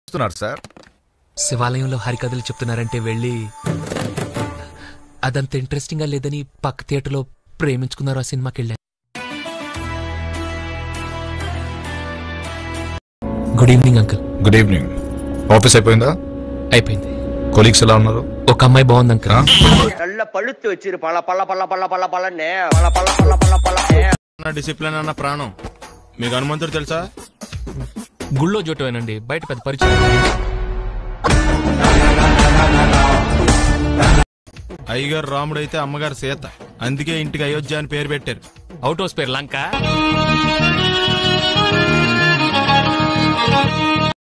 చేస్తున్నారు సార్ శివాలయంలో హరికథలు చెప్తున్నారంటే వెళ్ళి అదంత ఇంట్రెస్టింగ్ గా లేదని పక్క థియేటర్లో ప్రేమించుకున్నారు ఆ సినిమాకి వెళ్ళాను good evening uncle good evening office అయిపోయిందా అయిపోయింది కొలీగ్స్ ఎలా ఉన్నారు ఒక అమ్మాయి బాగుంది అంకుల్ ఆ? நல்ல பழுத்து வச்சிரு பல பல பல பல பல பலன்னு பல பல பல பல பலன்னு నా డిసిప్లిన్ అన్న ప్రాణం మీకు హనుమంతుడు తెలుసా గుళ్ళో జోటమేనండి బయట పెద్ద పరిచయం అయ్యగారు రాముడు అయితే అమ్మగారు సీత అందుకే ఇంటికి అయోధ్య అని పేరు పెట్టారు అవుట్ హౌస్ పేరు లంక